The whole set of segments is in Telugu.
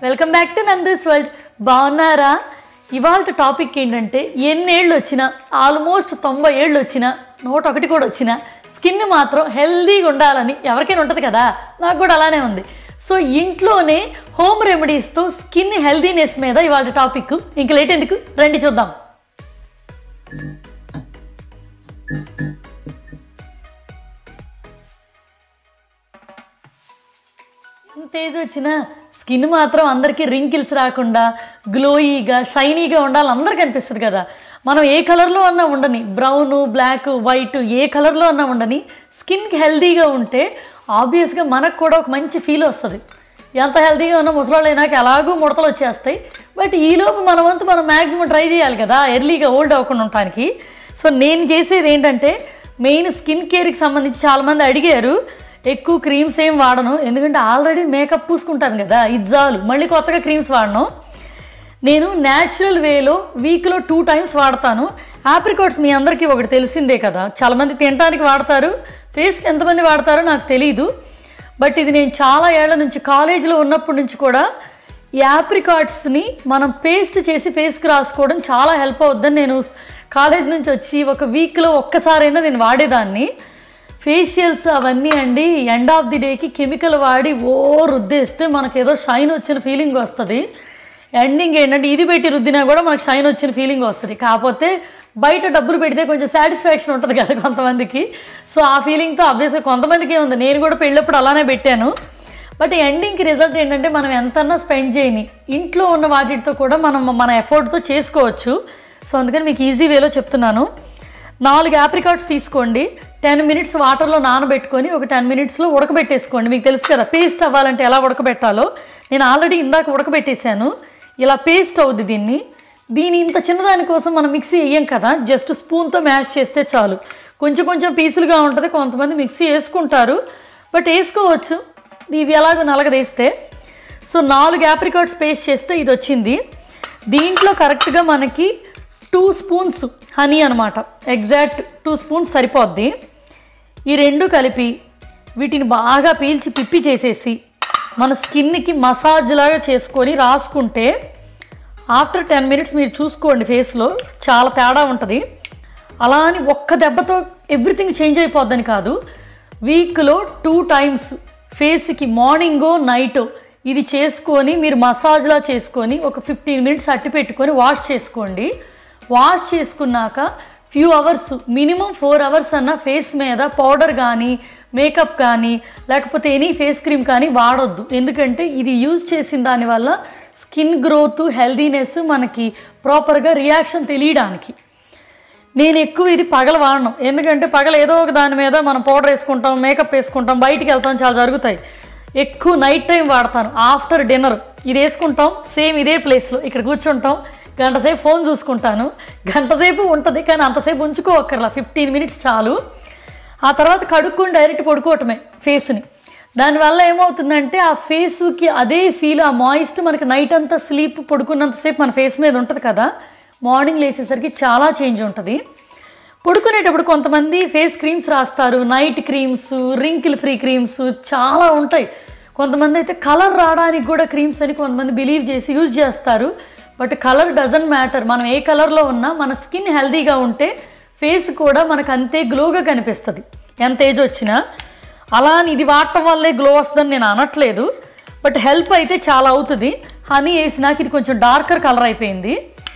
welcome back to Nandi's world బాగున్నారా ఇవాళ టాపిక్ ఏంటంటే ఎన్నేళ్ళు వచ్చినా ఆల్మోస్ట్ తొంభై ఏళ్ళు వచ్చినా నూట ఒకటి కూడా వచ్చినా స్కిన్ మాత్రం హెల్దీగా ఉండాలని ఎవరికైనా ఉంటుంది కదా నాకు కూడా అలానే ఉంది సో ఇంట్లోనే హోమ్ రెమెడీస్తో స్కిన్ హెల్దీనెస్ మీద ఇవాళ టాపిక్ ఇంక లేట్ ఎందుకు రండి చూద్దాం ఎంత ఏజ్ వచ్చినా స్కిన్ మాత్రం అందరికీ రింకిల్స్ రాకుండా గ్లోయీగా షైనీగా ఉండాలి అందరికీ అనిపిస్తుంది కదా మనం ఏ కలర్లో అన్నా ఉండని బ్రౌన్ బ్లాక్ వైట్ ఏ కలర్లో అన్నా ఉండని స్కిన్కి హెల్దీగా ఉంటే ఆబ్వియస్గా మనకు కూడా ఒక మంచి ఫీల్ వస్తుంది ఎంత హెల్తీగా ఉన్నా ముసలాళ్ళు అయినాక ఎలాగూ ముడతలు వచ్చేస్తాయి బట్ ఈలోపు మన వంతు మనం మ్యాక్సిమం ట్రై చేయాలి కదా ఎర్లీగా ఓల్డ్ అవ్వకుండా ఉండటానికి సో నేను చేసేది ఏంటంటే మెయిన్ స్కిన్ కేర్కి సంబంధించి చాలామంది అడిగారు ఎక్కువ క్రీమ్స్ ఏం వాడను ఎందుకంటే ఆల్రెడీ మేకప్ పూసుకుంటాను కదా ఇది చాలు మళ్ళీ కొత్తగా క్రీమ్స్ వాడను నేను న్యాచురల్ వేలో వీక్లో టూ టైమ్స్ వాడతాను ఆప్రికాట్స్ మీ అందరికీ ఒకటి తెలిసిందే కదా చాలామంది తినడానికి వాడతారు ఫేస్కి ఎంతమంది వాడతారో నాకు తెలీదు బట్ ఇది నేను చాలా ఏళ్ల నుంచి కాలేజీలో ఉన్నప్పటి నుంచి కూడా ఈ యాప్రికాట్స్ని మనం పేస్ట్ చేసి ఫేస్కి రాసుకోవడం చాలా హెల్ప్ అవుద్దని నేను కాలేజ్ నుంచి వచ్చి ఒక వీక్లో ఒక్కసారైనా నేను వాడేదాన్ని ఫేషియల్స్ అవన్నీ అండి ఎండ్ ఆఫ్ ది డేకి కెమికల్ వాడి ఓ రుద్దేస్తే మనకు ఏదో షైన్ వచ్చిన ఫీలింగ్ వస్తుంది ఎండింగ్ ఏంటంటే ఇది పెట్టి రుద్దినా కూడా మనకు షైన్ వచ్చిన ఫీలింగ్ వస్తుంది కాకపోతే బయట డబ్బులు పెడితే కొంచెం సాటిస్ఫాక్షన్ ఉంటుంది కదా కొంతమందికి సో ఆ ఫీలింగ్తో అబ్వియస్గా కొంతమందికి ఉంది నేను కూడా పెళ్ళప్పుడు అలానే పెట్టాను బట్ ఎండింగ్కి రిజల్ట్ ఏంటంటే మనం ఎంతన్నా స్పెండ్ చేయని ఇంట్లో ఉన్న వాటితో కూడా మనం మన ఎఫర్ట్తో చేసుకోవచ్చు సో అందుకని మీకు ఈజీ వేలో చెప్తున్నాను నాలుగు యాప్రికాట్స్ తీసుకోండి టెన్ మినిట్స్ వాటర్లో నానబెట్టుకొని ఒక టెన్ మినిట్స్లో ఉడకబెట్టేసుకోండి మీకు తెలుసు కదా పేస్ట్ అవ్వాలంటే ఎలా ఉడకబెట్టాలో నేను ఆల్రెడీ ఇందాక ఉడకబెట్టేశాను ఇలా పేస్ట్ అవుద్ది దీన్ని దీని ఇంత చిన్నదాని కోసం మనం మిక్సీ వేయం కదా జస్ట్ స్పూన్తో మ్యాష్ చేస్తే చాలు కొంచెం కొంచెం పీసులుగా ఉంటుంది కొంతమంది మిక్సీ వేసుకుంటారు బట్ వేసుకోవచ్చు ఇది ఎలాగో నలగదేస్తే సో నాలుగు యాప్రికాట్స్ పేస్ట్ చేస్తే ఇది వచ్చింది దీంట్లో కరెక్ట్గా మనకి టూ స్పూన్స్ హనీ అనమాట ఎగ్జాక్ట్ టూ స్పూన్స్ సరిపోద్ది ఈ రెండు కలిపి వీటిని బాగా పీల్చి పిప్పి చేసేసి మన స్కిన్కి మసాజ్ లాగా చేసుకొని రాసుకుంటే ఆఫ్టర్ టెన్ మినిట్స్ మీరు చూసుకోండి ఫేస్లో చాలా తేడా ఉంటుంది అలా అని ఒక్క దెబ్బతో ఎవ్రీథింగ్ చేంజ్ అయిపోద్దని కాదు వీక్లో టూ టైమ్స్ ఫేస్కి మార్నింగో నైటో ఇది చేసుకొని మీరు మసాజ్లా చేసుకొని ఒక ఫిఫ్టీన్ మినిట్స్ అట్టి పెట్టుకొని వాష్ చేసుకోండి వాష్ చేసుకున్నాక few hours minimum four hours అన్న ఫేస్ మీద పౌడర్ కానీ మేకప్ కానీ లేకపోతే ఎనీ ఫేస్ క్రీమ్ కానీ వాడొద్దు ఎందుకంటే ఇది యూజ్ చేసిన దానివల్ల స్కిన్ గ్రోత్ హెల్దీనెస్ మనకి ప్రాపర్గా రియాక్షన్ తెలియడానికి నేను ఎక్కువ ఇది పగల వాడను ఎందుకంటే పగల ఏదో ఒక దాని మీద మనం పౌడర్ వేసుకుంటాం మేకప్ వేసుకుంటాం బయటికి వెళ్తాం చాలా జరుగుతాయి ఎక్కువ నైట్ టైం వాడతాను ఆఫ్టర్ డిన్నర్ ఇది వేసుకుంటాం సేమ్ ఇదే ప్లేస్లో ఇక్కడ కూర్చుంటాం గంట సేపు ఫోన్ చూసుకుంటాను గంట సేపు ఉంటుంది కానీ అంతసేపు ఉంచుకోవక్కర్లా ఫిఫ్టీన్ మినిట్స్ చాలు ఆ తర్వాత కడుక్కొని డైరెక్ట్ పడుకోవటమే ఫేస్ని దానివల్ల ఏమవుతుందంటే ఆ ఫేస్కి అదే ఫీల్ ఆ మాయిస్ట్ మనకి నైట్ అంతా స్లీప్ పడుకున్నంతసేపు మన ఫేస్ మీద ఉంటుంది కదా మార్నింగ్ లేచేసరికి చాలా చేంజ్ ఉంటుంది పడుకునేటప్పుడు కొంతమంది ఫేస్ క్రీమ్స్ రాస్తారు night creams wrinkle free creams చాలా ఉంటాయి కొంతమంది అయితే కలర్ రావడానికి కూడా క్రీమ్స్ అని కొంతమంది బిలీవ్ చేసి యూజ్ చేస్తారు బట్ కలర్ డజంట్ మ్యాటర్ మనం ఏ కలర్లో ఉన్నా మన స్కిన్ హెల్తీగా ఉంటే ఫేస్ కూడా మనకు అంతే గ్లోగా కనిపిస్తుంది ఎంత ఏజ్ వచ్చినా అలా అని ఇది వాడటం వల్లే గ్లో వస్తుందని నేను అనట్లేదు బట్ హెల్ప్ అయితే చాలా అవుతుంది హనీ వేసినాక ఇది కొంచెం డార్కర్ కలర్ అయిపోయింది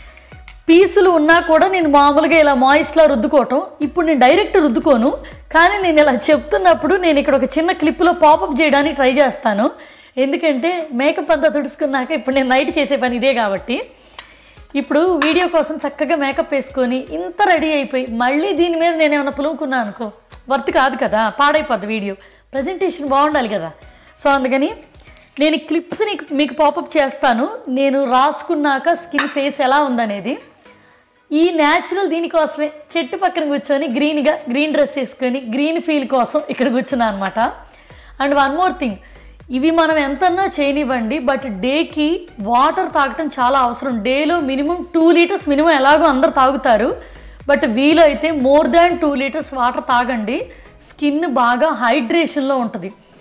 పీసులు ఉన్నా కూడా నేను మామూలుగా ఇలా మాయిస్లా రుద్దుకోవటం ఇప్పుడు నేను డైరెక్ట్ రుద్దుకోను కానీ నేను ఇలా చెప్తున్నప్పుడు నేను ఇక్కడ ఒక చిన్న క్లిప్లో పాపప్ చేయడానికి ట్రై చేస్తాను ఎందుకంటే మేకప్ అంతా తుడుచుకున్నాక ఇప్పుడు నేను నైట్ చేసే పని ఇదే కాబట్టి ఇప్పుడు వీడియో కోసం చక్కగా మేకప్ వేసుకొని ఇంత రెడీ అయిపోయి మళ్ళీ దీని మీద నేను ఏమైనా పులుముకున్నాను అనుకో వర్త్ కాదు కదా పాడైపోద్ది వీడియో ప్రజెంటేషన్ బాగుండాలి కదా సో అందుకని నేను ఈ క్లిప్స్ని మీకు పాపప్ చేస్తాను నేను రాసుకున్నాక స్కిన్ ఫేస్ ఎలా ఉందనేది ఈ న్యాచురల్ దీనికోసమే చెట్టు పక్కన కూర్చొని గ్రీన్గా గ్రీన్ డ్రెస్ వేసుకొని గ్రీన్ ఫీల్ కోసం ఇక్కడ కూర్చున్నా అనమాట అండ్ వన్ మోర్ థింగ్ ఇవి మనం ఎంతన్నా చేయనివ్వండి బట్ డేకి వాటర్ తాగటం చాలా అవసరం డేలో మినిమం టూ లీటర్స్ మినిమం ఎలాగో అందరు తాగుతారు బట్ వీలు అయితే more than two litres water తాగండి స్కిన్ బాగా హైడ్రేషన్లో ఉంటుంది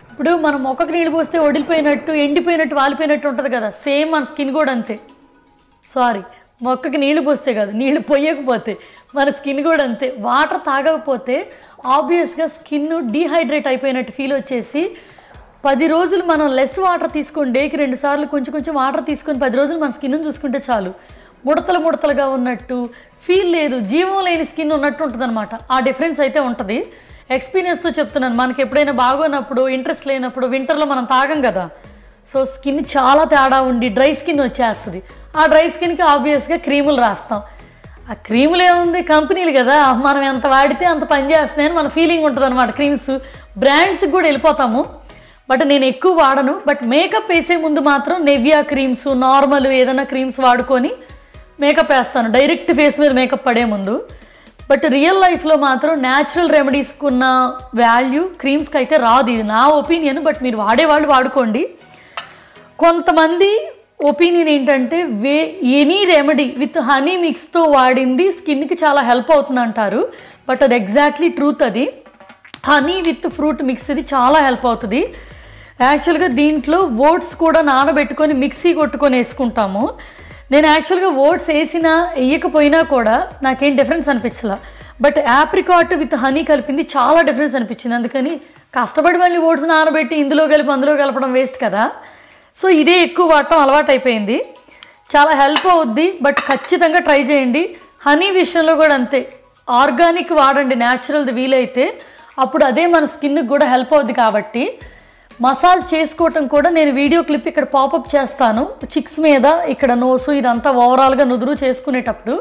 ఇప్పుడు మనం మొక్కకు నీళ్ళు పోస్తే వడిలిపోయినట్టు ఎండిపోయినట్టు వాలిపోయినట్టు ఉంటుంది కదా సేమ్ మన స్కిన్ కూడా అంతే సారీ మొక్కకి నీళ్లు పోస్తే కాదు నీళ్లు పోయకపోతే మన స్కిన్ కూడా అంతే వాటర్ తాగకపోతే ఆబ్వియస్గా స్కిన్ డీహైడ్రేట్ అయిపోయినట్టు ఫీల్ వచ్చేసి పది రోజులు మనం లెస్ వాటర్ తీసుకొని డేకి రెండు సార్లు కొంచెం కొంచెం వాటర్ తీసుకొని పది రోజులు మన స్కిన్ చూసుకుంటే చాలు ముడతలు ముడతలుగా ఉన్నట్టు ఫీల్ లేదు జీవం లేని స్కిన్ ఉన్నట్టు ఉంటుంది ఆ డిఫరెన్స్ అయితే ఉంటుంది ఎక్స్పీరియన్స్తో చెప్తున్నాను మనకి ఎప్పుడైనా బాగోనప్పుడు ఇంట్రెస్ట్ లేనప్పుడు వింటర్లో మనం తాగం కదా సో స్కిన్ చాలా తేడా ఉండి డ్రై స్కిన్ వచ్చేస్తుంది ఆ డ్రై స్కిన్కి ఆబ్వియస్గా క్రీములు రాస్తాం ఆ క్రీములు ఏముంది కంపెనీలు కదా మనం ఎంత వాడితే అంత పని చేస్తున్నాయని మన ఫీలింగ్ ఉంటుంది అనమాట క్రీమ్స్ బ్రాండ్స్కి కూడా వెళ్ళిపోతాము బట్ నేను ఎక్కువ వాడను బట్ మేకప్ వేసే ముందు మాత్రం నెవ్యా క్రీమ్స్ నార్మల్ ఏదైనా క్రీమ్స్ వాడుకొని మేకప్ వేస్తాను డైరెక్ట్ ఫేస్ మీద మేకప్ పడే ముందు బట్ రియల్ లైఫ్లో మాత్రం న్యాచురల్ రెమెడీస్కి ఉన్న వాల్యూ క్రీమ్స్కి అయితే రాదు ఇది నా ఒపీనియన్ బట్ మీరు వాడేవాళ్ళు వాడుకోండి కొంతమంది ఒపీనియన్ ఏంటంటే way any remedy with honey మిక్స్తో వాడింది స్కిన్కి చాలా హెల్ప్ అవుతుంది అంటారు బట్ అది ఎగ్జాక్ట్లీ ట్రూత్ అది హనీ విత్ ఫ్రూట్ మిక్స్ ఇది చాలా హెల్ప్ అవుతుంది యాక్చువల్గా దీంట్లో ఓట్స్ కూడా నానబెట్టుకొని మిక్సీ కొట్టుకొని వేసుకుంటాము నేను యాక్చువల్గా ఓట్స్ వేసినా వేయకపోయినా కూడా నాకేం డిఫరెన్స్ అనిపించలా బట్ యాప్రికాట్ విత్ హనీ కలిపింది చాలా డిఫరెన్స్ అనిపించింది అందుకని కష్టపడి మళ్ళీ ఓట్స్ నానబెట్టి ఇందులో కలిపి అందులో కలపడం వేస్ట్ కదా సో ఇదే ఎక్కువ వాడటం అలవాటు అయిపోయింది చాలా హెల్ప్ అవుద్ది బట్ ఖచ్చితంగా ట్రై చేయండి హనీ విషయంలో కూడా అంతే ఆర్గానిక్ వాడండి న్యాచురల్ది వీలైతే అప్పుడు అదే మన స్కిన్కి కూడా హెల్ప్ అవుద్ది కాబట్టి మసాజ్ చేసుకోవటం కూడా నేను వీడియో క్లిప్ ఇక్కడ పాపప్ చేస్తాను చిక్స్ మీద ఇక్కడ నోసు ఇదంతా ఓవరాల్గా నుదురు చేసుకునేటప్పుడు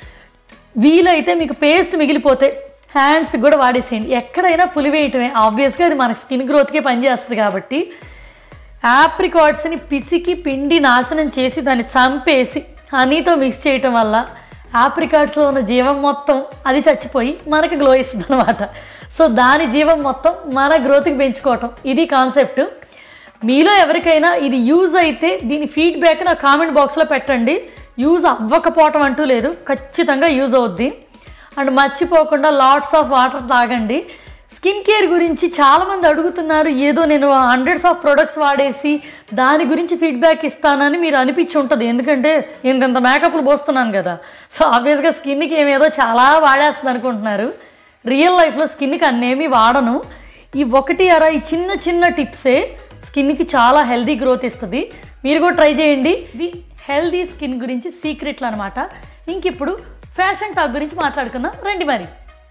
వీలైతే మీకు పేస్ట్ మిగిలిపోతే హ్యాండ్స్ కూడా వాడేసేయండి ఎక్కడైనా పులివేయటమే ఆబ్వియస్గా అది మన స్కిన్ గ్రోత్కే పనిచేస్తుంది కాబట్టి యాప్రికాట్స్ని పిసికి పిండి నాశనం చేసి దాన్ని చంపేసి హనీతో మిక్స్ చేయటం వల్ల యాప్రికాట్స్లో ఉన్న జీవం మొత్తం అది చచ్చిపోయి మనకి గ్లో ఇస్తుంది అనమాట సో దాని జీవం మొత్తం మన గ్రోత్కి పెంచుకోవటం ఇది కాన్సెప్ట్ మీలో ఎవరికైనా ఇది యూజ్ అయితే దీని ఫీడ్బ్యాక్ నా కామెంట్ బాక్స్లో పెట్టండి యూజ్ అవ్వకపోవటం అంటూ లేదు ఖచ్చితంగా యూజ్ అవుద్ది అండ్ మర్చిపోకుండా లాట్స్ ఆఫ్ వాటర్ తాగండి స్కిన్ కేర్ గురించి చాలామంది అడుగుతున్నారు ఏదో నేను హండ్రెడ్స్ ఆఫ్ ప్రొడక్ట్స్ వాడేసి దాని గురించి ఫీడ్బ్యాక్ ఇస్తానని మీరు అనిపించి ఉంటుంది ఎందుకంటే ఇంత మేకప్లు పోస్తున్నాను కదా సో ఆబ్వియస్గా స్కిన్కి ఏమేదో చాలా వాడేస్తుంది అనుకుంటున్నారు రియల్ లైఫ్లో స్కిన్కి అన్నేమీ వాడను ఈ ఒకటి అర ఈ చిన్న చిన్న టిప్సే స్కిన్కి చాలా హెల్దీ గ్రోత్ ఇస్తుంది మీరు కూడా ట్రై చేయండి ఇవి హెల్దీ స్కిన్ గురించి సీక్రెట్లు అనమాట ఇంక ఇప్పుడు ఫ్యాషన్ టాక్ గురించి మాట్లాడుకుందాం రండి మరి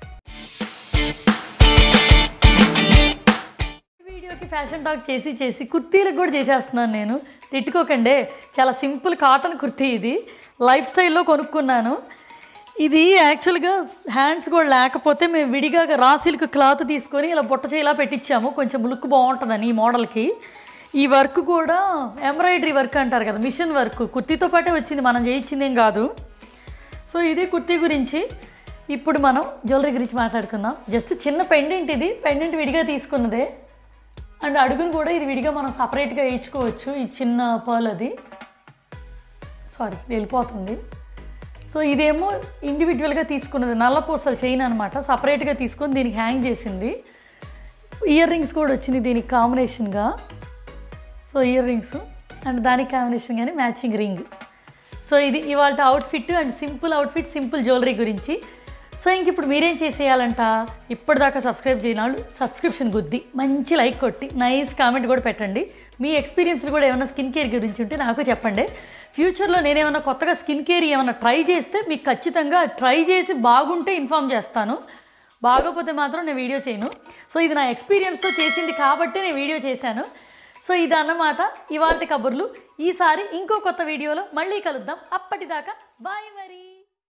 వీడియోకి ఫ్యాషన్ టాక్ చేసి చేసి కుర్తీలకు కూడా చేసేస్తున్నాను నేను తిట్టుకోకండి చాలా సింపుల్ కాటన్ కుర్తీ ఇది లైఫ్ స్టైల్లో కొనుక్కున్నాను ఇది యాక్చువల్గా హ్యాండ్స్ కూడా లేకపోతే మేము విడిగా రా సిల్క్ క్లాత్ తీసుకొని ఇలా బుట్ట చేలా పెట్టించాము కొంచెం లుక్ బాగుంటుందని ఈ మోడల్కి ఈ వర్క్ కూడా ఎంబ్రాయిడరీ వర్క్ అంటారు కదా మిషన్ వర్క్ కుర్తీతో పాటే వచ్చింది మనం చేయించిందేం కాదు సో ఇది కుర్తీ గురించి ఇప్పుడు మనం జ్యువెలరీ గురించి మాట్లాడుకుందాం జస్ట్ చిన్న పెండెంట్ ఇది పెండెంట్ విడిగా తీసుకున్నదే అండ్ అడుగును కూడా ఇది విడిగా మనం సపరేట్గా వేయించుకోవచ్చు ఈ చిన్న పర్ల్ అది సారీ వెళ్ళిపోతుంది సో ఇదేమో ఇండివిజువల్గా తీసుకున్నది నల్లపూసలు చైన్ అనమాట సపరేట్గా తీసుకొని దీనికి హ్యాంగ్ చేసింది ఇయర్ రింగ్స్ కూడా వచ్చింది దీనికి కాంబినేషన్గా సో ఇయర్ రింగ్స్ అండ్ దానికి కాంబినేషన్ కానీ మ్యాచింగ్ రింగ్ సో ఇది ఇవాళ outfit and simple outfit simple jewellery గురించి సో ఇంక ఇప్పుడు మీరేం చేసేయాలంట ఇప్పటిదాకా సబ్స్క్రైబ్ చేయని వాళ్ళు సబ్స్క్రిప్షన్ గుద్ది మంచి లైక్ కొట్టి నైస్ కామెంట్ కూడా పెట్టండి మీ ఎక్స్పీరియన్స్ కూడా ఏమైనా స్కిన్ కేర్ గురించి ఉంటే నాకు చెప్పండి ఫ్యూచర్లో నేనేమైనా కొత్తగా స్కిన్ కేర్ ఏమైనా ట్రై చేస్తే మీకు ఖచ్చితంగా ట్రై చేసి బాగుంటే ఇన్ఫామ్ చేస్తాను బాగోపోతే మాత్రం నేను వీడియో చేయను సో ఇది నా ఎక్స్పీరియన్స్తో చేసింది కాబట్టి నేను వీడియో చేశాను సో ఇది అన్నమాట ఇవాళ కబుర్లు ఈసారి ఇంకో కొత్త వీడియోలో మళ్ళీ కలుద్దాం అప్పటిదాకా బాయ్ మరి